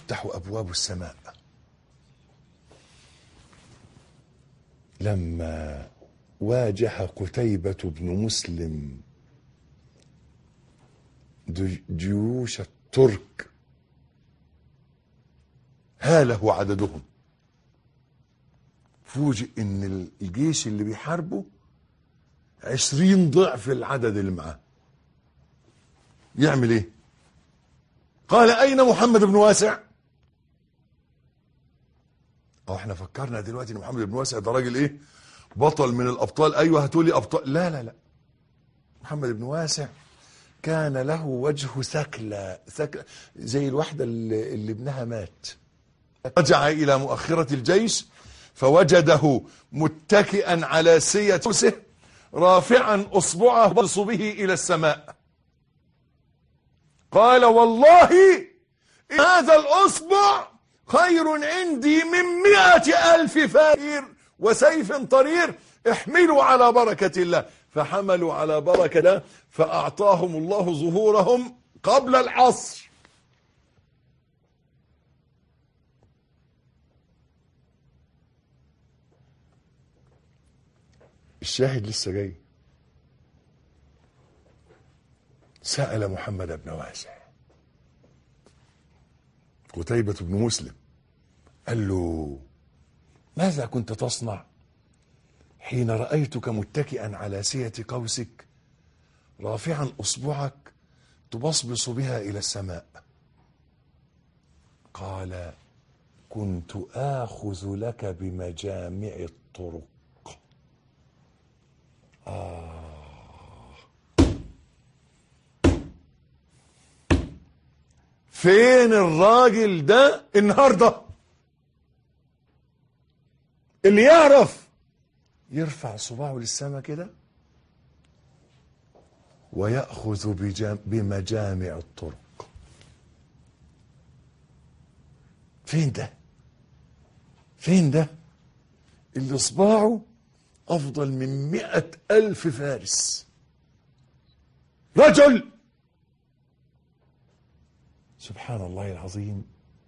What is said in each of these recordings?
تفتح ابواب السماء لما واجه قتيبة بن مسلم دج- جيوش الترك هاله عددهم فوجئ ان الجيش اللي بيحاربه عشرين ضعف العدد اللي معاه يعمل ايه قال اين محمد بن واسع اه احنا فكرنا دلوقتي ان محمد بن واسع ده راجل ايه بطل من الابطال ايوه هتقولي ابطال لا لا لا محمد بن واسع كان له وجه ثكلى ثكلى زي الواحده اللي, اللي ابنها مات رجع الى مؤخره الجيش فوجده متكئا على سية رأسه رافعا اصبعه بصبه الى السماء قال والله إن هذا الاصبع خير عندي من مئة الف فارير وسيف طرير احملوا على بركة الله فحملوا على بركة الله فأعطاهم الله ظهورهم قبل العصر الشاهد لسه جاي سأل محمد بن واسع قتيبة بن مسلم قال له ماذا كنت تصنع حين رأيتك متكئا على سية قوسك رافعا أصبعك تبصبص بها إلى السماء قال كنت آخذ لك بمجامع الطرق فين الراجل ده النهارده اللي يعرف يرفع صباعه للسماء كده ويأخذ بجام بمجامع الطرق فين ده فين ده اللي صباعه أفضل من مئة ألف فارس رجل سبحان الله العظيم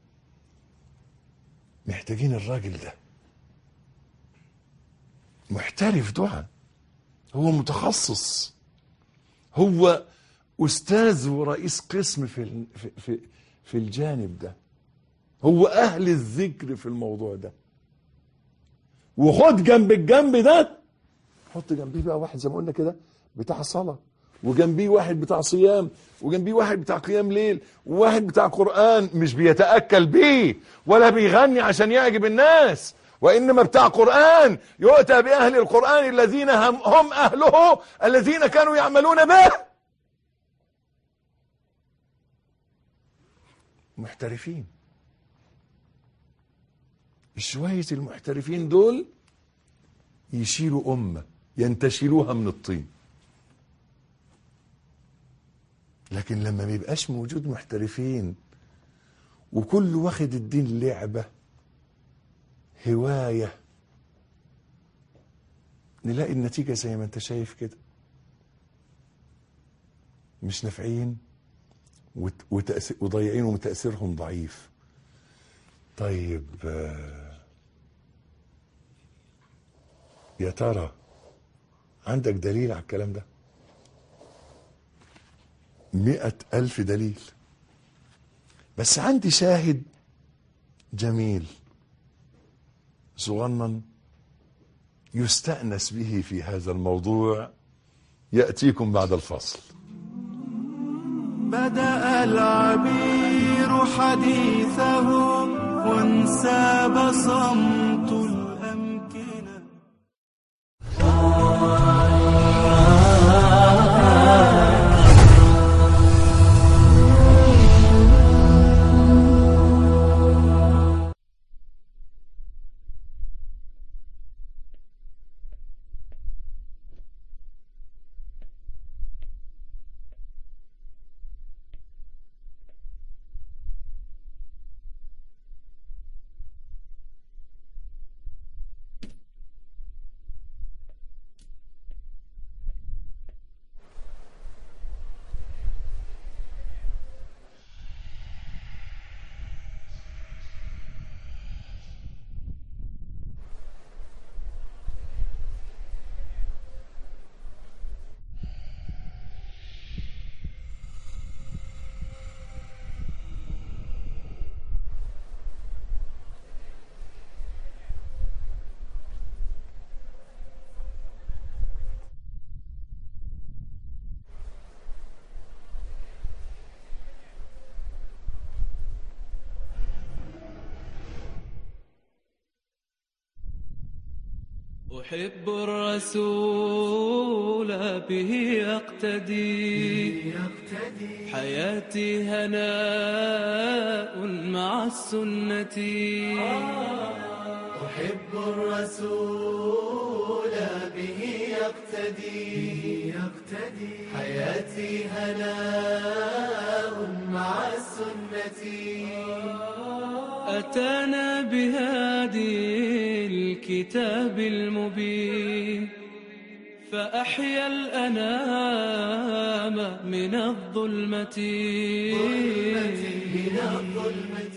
محتاجين الراجل ده محترف دعاء هو متخصص هو استاذ ورئيس قسم في ال- في في, في الجانب ده هو اهل الذكر في الموضوع ده وخد جنب الجنب ده حط جنبيه بقى واحد زي ما قلنا كده بتاع صلاه وجنبيه واحد بتاع صيام وجنبيه واحد بتاع قيام ليل وواحد بتاع قرآن مش بيتأكل بيه ولا بيغني عشان يعجب الناس وإنما بتاع قرآن يؤتى بأهل القرآن الذين هم, هم أهله الذين كانوا يعملون به محترفين شوية المحترفين دول يشيلوا أمة ينتشلوها من الطين لكن لما ما يبقاش موجود محترفين وكل واخد الدين لعبة هواية نلاقي النتيجة زي ما انت شايف كده مش نافعين وت- وتأثير وضيعين وتأثيرهم ضعيف طيب آه، يا ترى عندك دليل على الكلام ده مئة ألف دليل بس عندي شاهد جميل صغنن يستأنس به في هذا الموضوع يأتيكم بعد الفصل بدأ العبير حديثه وانساب صمت الأمكنة أحب الرسول به أقتدي حياتي هناء مع السنة أحب الرسول به يقتدي حياتي هناء مع السنة أتانا بهادي الكتاب المبين فأحيا الأنام من الظلمة من الظلمة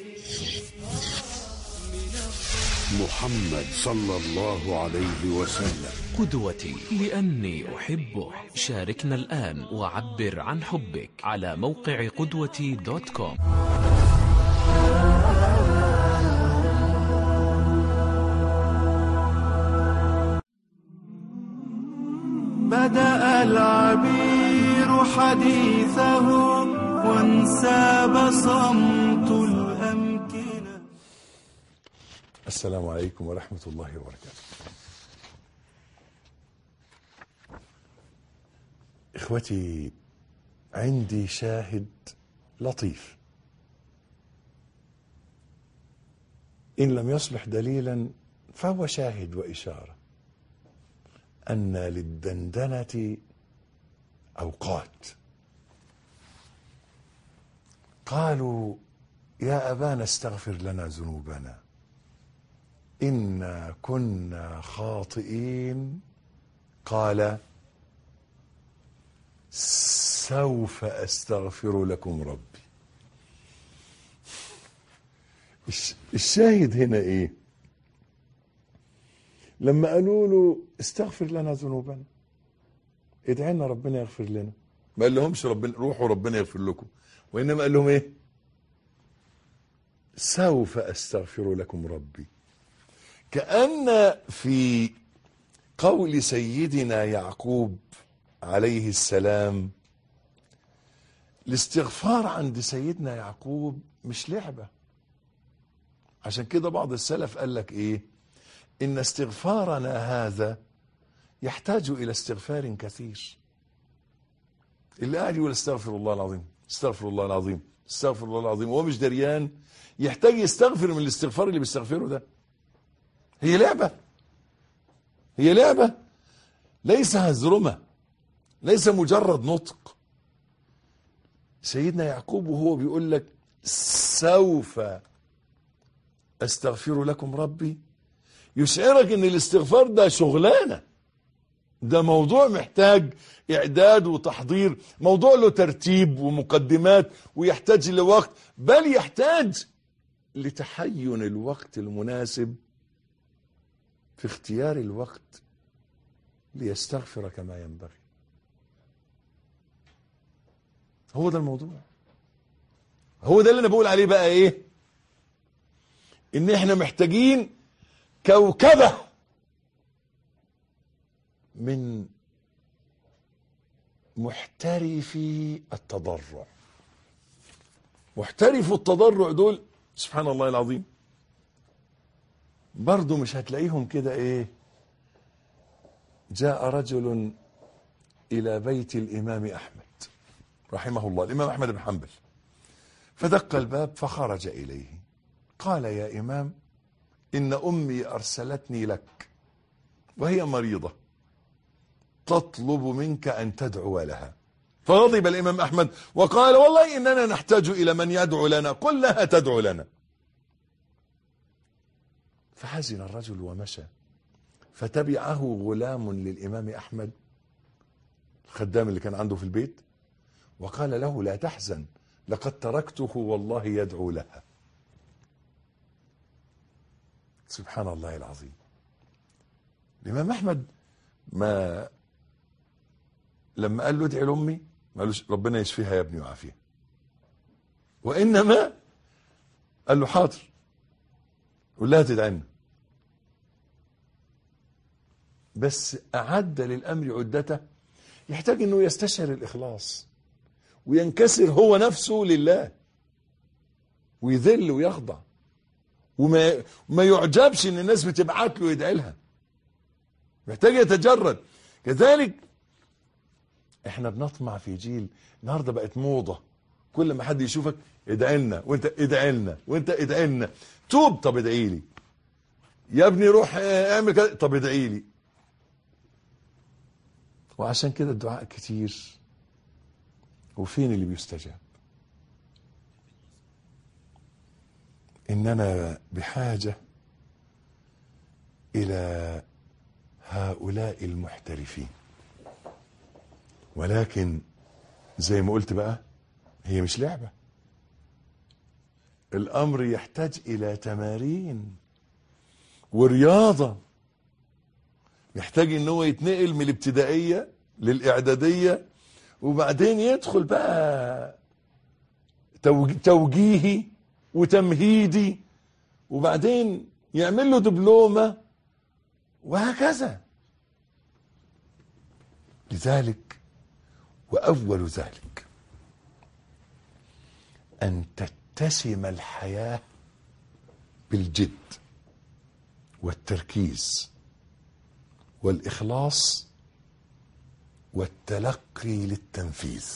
محمد صلى الله عليه وسلم قدوتي لأني أحبه شاركنا الآن وعبر عن حبك على موقع قدوتي دوت كوم بدأ العبير حديثه وانساب صمت الأمكنة السلام عليكم ورحمة الله وبركاته إخوتي عندي شاهد لطيف إن لم يصبح دليلا فهو شاهد وإشارة أن للدندنة أوقات قالوا يا أبانا استغفر لنا ذنوبنا إنا كنا خاطئين قال سوف أستغفر لكم ربي الش- الشاهد هنا إيه لما قالوا له استغفر لنا ذنوبنا ادعي لنا ربنا يغفر لنا ما قال لهمش ربنا روحوا ربنا يغفر لكم وإنما قال لهم إيه سوف أستغفر لكم ربي كأن في قول سيدنا يعقوب عليه السلام الاستغفار عند سيدنا يعقوب مش لعبة عشان كده بعض السلف قال لك ايه ان استغفارنا هذا يحتاج الى استغفار كثير اللي قاعد يقول استغفر الله العظيم استغفر الله العظيم استغفر الله العظيم وهو مش دريان يحتاج يستغفر من الاستغفار اللي بيستغفره ده هي لعبة هي لعبة ليس هزرمة ليس مجرد نطق سيدنا يعقوب وهو بيقول لك سوف استغفر لكم ربي يشعرك ان الاستغفار ده شغلانه ده موضوع محتاج اعداد وتحضير موضوع له ترتيب ومقدمات ويحتاج لوقت بل يحتاج لتحين الوقت المناسب في اختيار الوقت ليستغفر كما ينبغي هو ده الموضوع هو ده اللي انا بقول عليه بقى ايه ان احنا محتاجين كوكبة من محترفي التضرع محترف التضرع دول سبحان الله العظيم برضو مش هتلاقيهم كده ايه جاء رجل الى بيت الامام احمد رحمه الله الامام احمد بن حنبل فدق الباب فخرج اليه قال يا امام ان امي ارسلتني لك وهي مريضه تطلب منك ان تدعو لها فغضب الامام احمد وقال والله اننا نحتاج الى من يدعو لنا قل لها تدعو لنا فحزن الرجل ومشى فتبعه غلام للامام احمد الخدام اللي كان عنده في البيت وقال له لا تحزن لقد تركته والله يدعو لها سبحان الله العظيم الامام احمد ما لما قال له ادعي لامي ما قالوش ربنا يشفيها يا ابني ويعافيها وانما قال له حاضر قول لها تدعي لنا بس اعد للامر عدته يحتاج انه يستشعر الاخلاص وينكسر هو نفسه لله ويذل ويخضع وما ما يعجبش ان الناس بتبعت له يدعي لها محتاج يتجرد كذلك احنا بنطمع في جيل النهارده بقت موضه كل ما حد يشوفك ادعي لنا وانت ادعي لنا وانت ادعي لنا توب طب ادعي لي يا ابني روح اه، اعمل كذا طب ادعي لي وعشان كده الدعاء كتير وفين اللي بيستجاب اننا بحاجه الى هؤلاء المحترفين ولكن زي ما قلت بقى هي مش لعبه الامر يحتاج الى تمارين ورياضه يحتاج ان هو يتنقل من الابتدائيه للاعداديه وبعدين يدخل بقى توج- توجيهي وتمهيدي وبعدين يعمل له دبلومه وهكذا لذلك واول ذلك ان تتسم الحياه بالجد والتركيز والاخلاص والتلقي للتنفيذ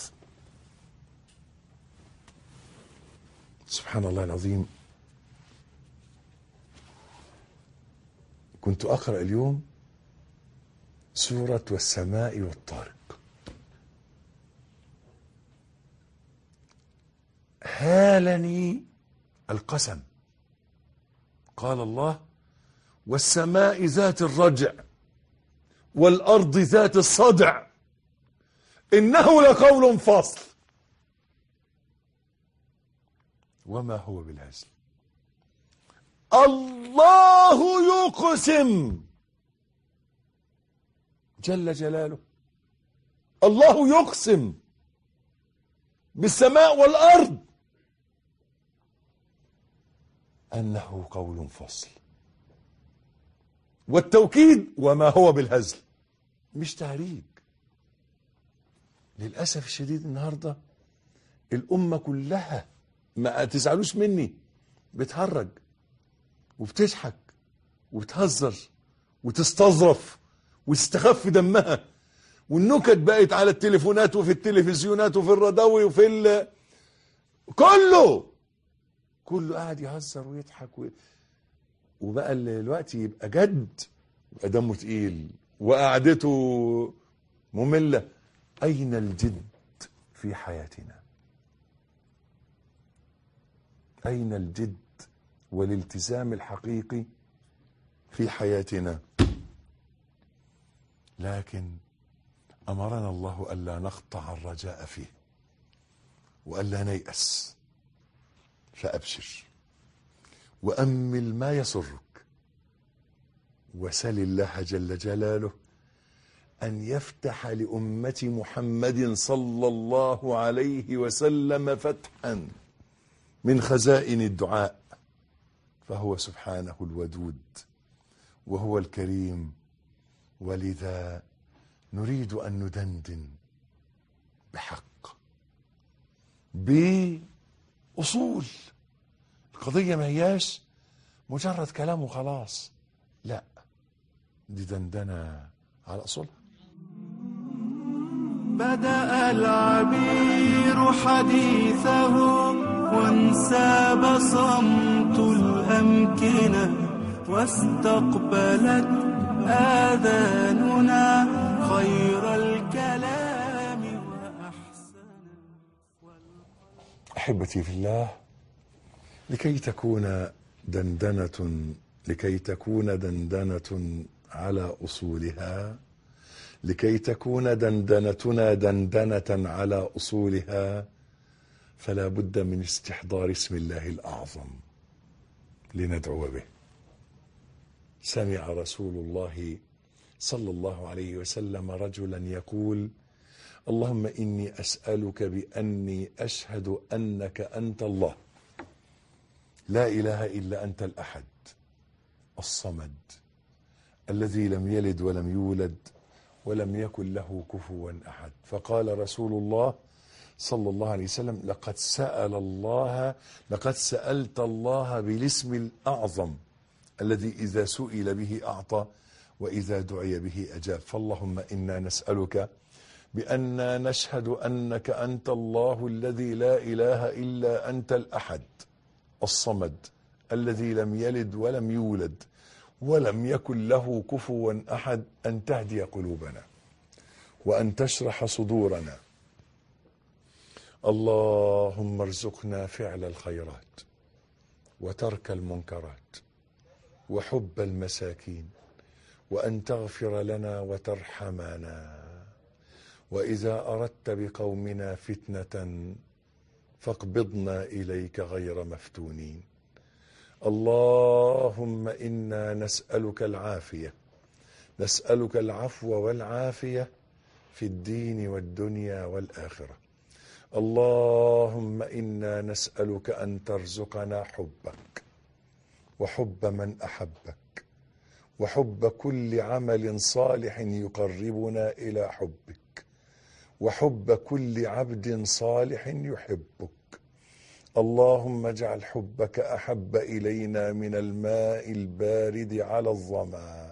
سبحان الله العظيم كنت اقرا اليوم سوره والسماء والطارق هالني القسم قال الله والسماء ذات الرجع والارض ذات الصدع انه لقول فصل وما هو بالهزل الله يقسم جل جلاله الله يقسم بالسماء والارض انه قول فصل والتوكيد وما هو بالهزل مش تهريج للاسف الشديد النهارده الامه كلها ما تزعلوش مني بتهرج وبتضحك وبتهزر وتستظرف وتستخف دمها والنكت بقت على التليفونات وفي التلفزيونات وفي الرادوي وفي ال... كله كله قاعد يهزر ويضحك و... وبقى الوقت يبقى جد يبقى دمه تقيل وقعدته مملة أين الجد في حياتنا أين الجد والالتزام الحقيقي في حياتنا لكن أمرنا الله ألا نقطع الرجاء فيه وألا نيأس فأبشر وأمل ما يسرك وسل الله جل جلاله أن يفتح لأمة محمد صلى الله عليه وسلم فتحا من خزائن الدعاء فهو سبحانه الودود وهو الكريم ولذا نريد أن ندندن بحق بأصول القضية ما هياش مجرد كلام وخلاص لا دي دندنة على أصولها بدأ العبير حديثه وانساب صمت الأمكنة واستقبلت آذاننا خير الكلام وأحسنه أحبتي في الله لكي تكون دندنة لكي تكون دندنة على أصولها لكي تكون دندنتنا دندنة على أصولها فلا بد من استحضار اسم الله الأعظم لندعو به سمع رسول الله صلى الله عليه وسلم رجلا يقول اللهم إني أسألك بأني أشهد أنك أنت الله لا إله إلا أنت الأحد الصمد الذي لم يلد ولم يولد ولم يكن له كفوا أحد فقال رسول الله صلى الله عليه وسلم لقد سأل الله لقد سألت الله بالاسم الأعظم الذي إذا سئل به أعطى وإذا دعي به أجاب فاللهم إنا نسألك بأننا نشهد أنك أنت الله الذي لا إله إلا أنت الأحد الصمد الذي لم يلد ولم يولد ولم يكن له كفوا أحد أن تهدي قلوبنا وأن تشرح صدورنا اللهم ارزقنا فعل الخيرات وترك المنكرات وحب المساكين وأن تغفر لنا وترحمنا وإذا أردت بقومنا فتنة فاقبضنا إليك غير مفتونين اللهم إنا نسألك العافية نسألك العفو والعافية في الدين والدنيا والآخرة اللهم إنا نسألك أن ترزقنا حبك وحب من أحبك وحب كل عمل صالح يقربنا إلى حبك وحب كل عبد صالح يحبك اللهم اجعل حبك احب الينا من الماء البارد على الظما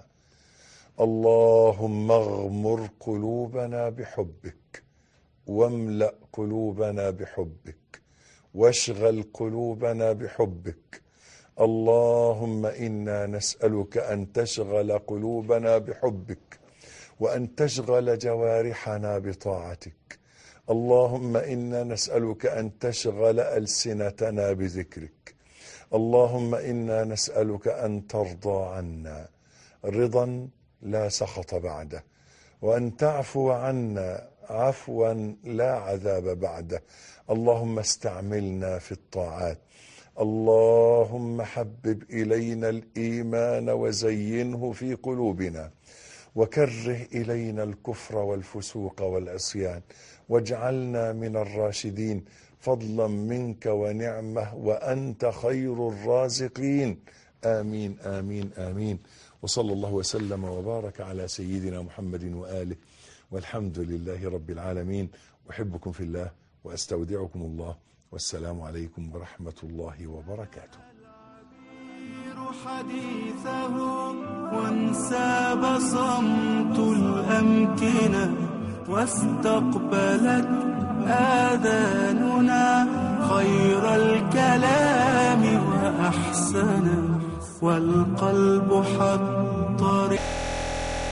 اللهم اغمر قلوبنا بحبك واملا قلوبنا بحبك واشغل قلوبنا بحبك اللهم انا نسالك ان تشغل قلوبنا بحبك وان تشغل جوارحنا بطاعتك اللهم انا نسالك ان تشغل السنتنا بذكرك اللهم انا نسالك ان ترضى عنا رضا لا سخط بعده وان تعفو عنا عفوا لا عذاب بعده اللهم استعملنا في الطاعات اللهم حبب الينا الايمان وزينه في قلوبنا وكره الينا الكفر والفسوق والعصيان واجعلنا من الراشدين فضلا منك ونعمه وانت خير الرازقين امين امين امين وصلى الله وسلم وبارك على سيدنا محمد واله والحمد لله رب العالمين احبكم في الله واستودعكم الله والسلام عليكم ورحمه الله وبركاته حديثه وانساب صمت الأمكنة واستقبلت آذاننا خير الكلام وأحسنه والقلب حط